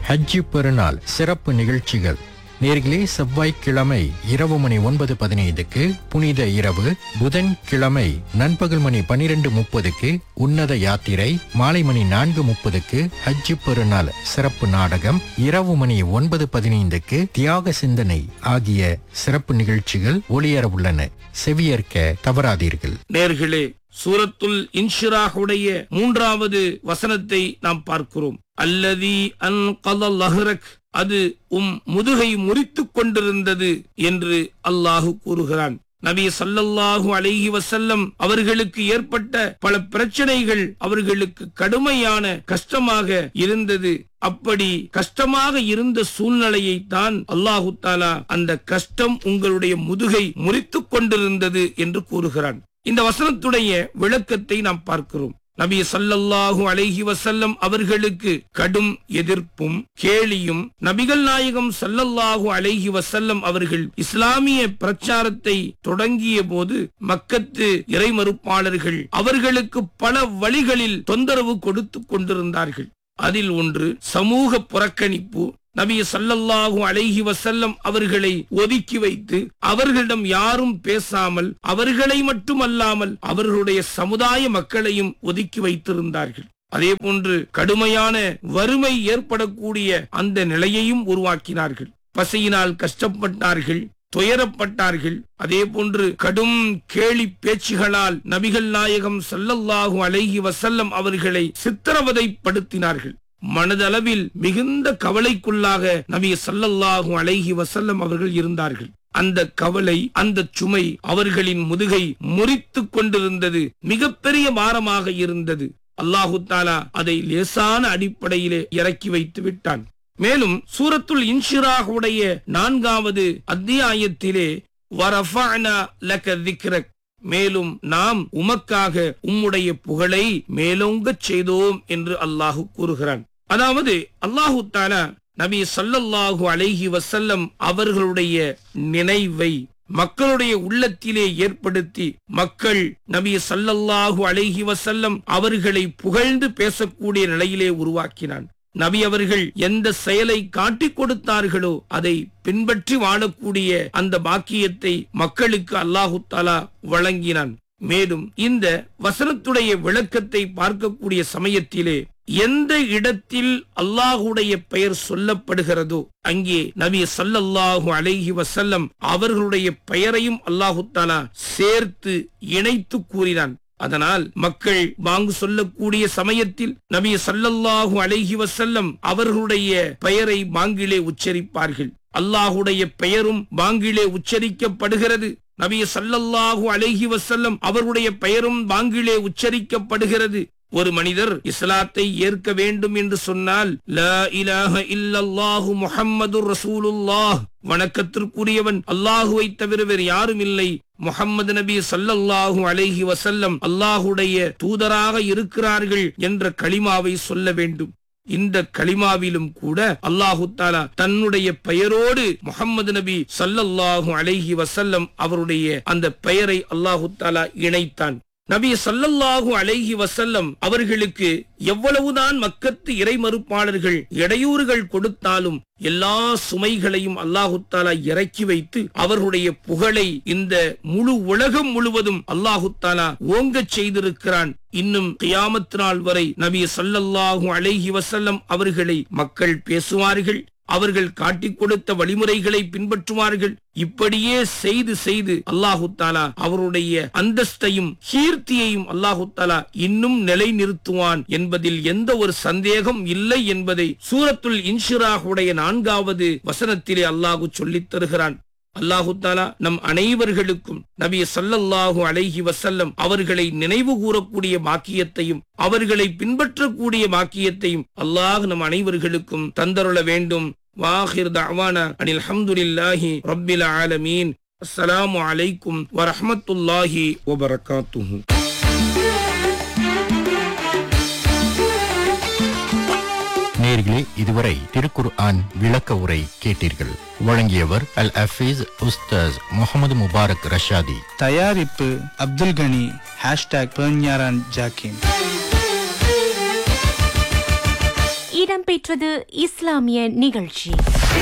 ஹஜ்ஜி பெருநாள் சிறப்பு நிகழ்ச்சிகள் நேர்களே செவ்வாய்க்கிழமை இரவு மணி ஒன்பது பதினைந்துக்கு புனித இரவு புதன்கிழமை நண்பகல் மணி பனிரெண்டு முப்பதுக்கு உன்னத யாத்திரை மாலை மணி நான்கு முப்பதுக்கு ஹஜ்ஜி பெருநாள் சிறப்பு நாடகம் இரவு மணி ஒன்பது பதினைந்துக்கு தியாக சிந்தனை ஆகிய சிறப்பு நிகழ்ச்சிகள் ஒளியர உள்ளன செவியேற்க தவறாதீர்கள் நேர்களே சூரத்துல் இன்ஷிராஹுடைய மூன்றாவது வசனத்தை நாம் பார்க்கிறோம் அல்லதி அன் லஹ்ரக் அது உம் முதுகை முறித்துக் கொண்டிருந்தது என்று அல்லாஹு கூறுகிறான் நபி ஸல்லல்லாஹு அலைஹி வஸல்லம் அவர்களுக்கு ஏற்பட்ட பல பிரச்சனைகள் அவர்களுக்கு கடுமையான கஷ்டமாக இருந்தது அப்படி கஷ்டமாக இருந்த சூழ்நிலையை தான் அல்லாஹு தாலா அந்த கஷ்டம் உங்களுடைய முதுகை முறித்துக் கொண்டிருந்தது என்று கூறுகிறான் இந்த வசனத்துடைய விளக்கத்தை நாம் பார்க்கிறோம் நபி ஸல்லல்லாஹு அலைஹி வஸல்லம் அவர்களுக்கு கடும் எதிர்ப்பும் கேலியும் நபிகள் நாயகம் ஸல்லல்லாஹு அலைஹி வஸல்லம் அவர்கள் இஸ்லாமிய பிரச்சாரத்தை தொடங்கிய போது மக்கத்து இறைமறுப்பாளர்கள் அவர்களுக்கு பல வழிகளில் தொந்தரவு கொடுத்து கொண்டிருந்தார்கள் அதில் ஒன்று சமூக புறக்கணிப்பு நபி ஸல்லல்லாஹு அலைஹி வஸல்லம் அவர்களை ஒதுக்கி வைத்து அவர்களிடம் யாரும் பேசாமல் அவர்களை மட்டுமல்லாமல் அவர்களுடைய சமுதாய மக்களையும் ஒதுக்கி வைத்திருந்தார்கள் அதே போன்று கடுமையான வறுமை ஏற்படக்கூடிய அந்த நிலையையும் உருவாக்கினார்கள் பசியினால் கஷ்டப்பட்டார்கள் துயரப்பட்டார்கள் அதே போன்று கடும் கேலி பேச்சுகளால் நபிகள் நாயகம் ஸல்லல்லாஹு அலைஹி வஸல்லம் அவர்களை சித்திரவதைப்படுத்தினார்கள் மனதளவில் மிகுந்த கவலைக்குள்ளாக நபி ஸல்லல்லாஹு அலைஹி வஸல்லம் அவர்கள் இருந்தார்கள் அந்த கவலை அந்த சுமை அவர்களின் முதுகை முறித்துக் கொண்டிருந்தது மிகப்பெரிய பாரமாக இருந்தது அல்லாஹு தாலா அதை லேசான அடிப்படையிலே இறக்கி வைத்து விட்டான் மேலும் சூரத்துல் இன்ஷிராகுடைய நான்காவது அத்தியாயத்திலே வரஃபஅனா லக திக்ரக் மேலும் நாம் உமக்காக உம்முடைய புகழை மேலோங்கச் செய்தோம் என்று அல்லாஹு கூறுகிறான் அதாவது அல்லாஹு தாலா நபி ஸல்லல்லாஹு அலைஹி வஸல்லம் அவர்களுடைய நினைவை மக்களுடைய உள்ளத்திலே ஏற்படுத்தி மக்கள் நபி ஸல்லல்லாஹு அலைஹி வஸல்லம் அவர்களை புகழ்ந்து பேசக்கூடிய நிலையிலே உருவாக்கினான் நபி அவர்கள் எந்த செயலை காட்டிக் கொடுத்தார்களோ அதை பின்பற்றி வாழக்கூடிய அந்த பாக்கியத்தை மக்களுக்கு அல்லாஹு தாலா வழங்கினான் மேலும் இந்த வசனத்துடைய விளக்கத்தை பார்க்கக்கூடிய சமயத்திலே எந்த இடத்தில் அல்லாஹுடைய பெயர் சொல்லப்படுகிறதோ அங்கே நபி ஸல்லல்லாஹு அலைஹி வஸல்லம் அவர்களுடைய பெயரையும் அல்லாஹு தாலா சேர்த்து இணைத்து கூறினான் அதனால் மக்கள் வாங்கு சொல்லக்கூடிய சமயத்தில் நபி ஸல்லல்லாஹு அலைஹி வஸல்லம் அவர்களுடைய பெயரை பாங்கிலே உச்சரிப்பார்கள் அல்லாஹுடைய பெயரும் பாங்கிலே உச்சரிக்கப்படுகிறது நபி ஸல்லல்லாஹு அலைஹி வஸல்லம் அவருடைய பெயரும் பாங்கிலே உச்சரிக்கப்படுகிறது ஒரு மனிதர் இஸ்லாத்தை ஏற்க வேண்டும் என்று சொன்னால் லா இலாஹ இல்லல்லாஹு முஹம்மதுர் ரசூலுல்லாஹ் வணக்கத்திற்குரியவன் அல்லாஹுவை தவிர வேறு யாரும் இல்லை முஹம்மது நபி ஸல்லல்லாஹு அலைஹி வஸல்லம் அல்லாஹுடைய தூதராக இருக்கிறார்கள் என்ற களிமாவை சொல்ல வேண்டும் இந்த களிமாவிலும் கூட அல்லாஹு தாலா தன்னுடைய பெயரோடு முஹம்மது நபி ஸல்லல்லாஹு அலைஹி வஸல்லம் அவருடைய அந்த பெயரை அல்லாஹு தாலா இணைத்தான் நபி ஸல்லல்லாஹு அலைஹி வஸல்லம் அவர்களுக்கு எவ்வளவுதான் மக்கத்து இறைமறுப்பாளர்கள் இடையூறுகள் கொடுத்தாலும் எல்லா சுமைகளையும் அல்லாஹு தாலா இறக்கி வைத்து அவர்களுடைய புகழை இந்த முழு உலகம் முழுவதும் அல்லாஹு தாலா ஓங்கச் செய்திருக்கிறான் இன்னும் கியாமத் நாள் வரை நபி ஸல்லல்லாஹு அலைஹி வஸல்லம் அவர்களை மக்கள் பேசுவார்கள் அவர்கள் காட்டிக் கொடுத்த வழிமுறைகளை பின்பற்றுவார்கள் இப்படியே செய்து செய்து அல்லாஹு தாலா அவருடைய அந்தஸ்தையும் கீர்த்தியையும் அல்லாஹு தாலா இன்னும் நிலைநிறுத்துவான் என்பதில் எந்த ஒரு சந்தேகம் இல்லை என்பதை சூரத்துல் இன்ஷிராஹுடைய நான்காவது வசனத்திலே அல்லாஹு சொல்லித் தருகிறான் அல்லாஹு தாலா நம் அனைவர்களுக்கும் நபி ஸல்லல்லாஹு அலைஹி வஸல்லம் அவர்களை நினைவு கூறக்கூடிய பாக்கியத்தையும் அவர்களை பின்பற்றக்கூடிய பாக்கியத்தையும் அல்லாஹ் நம் அனைவர்களுக்கும் தந்தருள வேண்டும் வாஹிர் தஅவானா அனில் ஹம்துலில்லாஹி ரப்பில் ஆலமீன் அஸ்ஸலாமு அலைக்கும் வரஹ்மத்துல்லாஹி வபரகாத்துஹு நேர்களே இதுவரை திருக்குர் ஆன் விளக்க உரை கேட்டீர்கள் வழங்கியவர் அல் அஃபீஸ் உஸ்தாஸ் முகமது முபாரக் ரஷாதி தயாரிப்பு அப்துல் கனி ஹேஷ்டாக் பெர்ஞாரான் ஜாக்கிம் இடம்பெற்றது இஸ்லாமிய நிகழ்ச்சி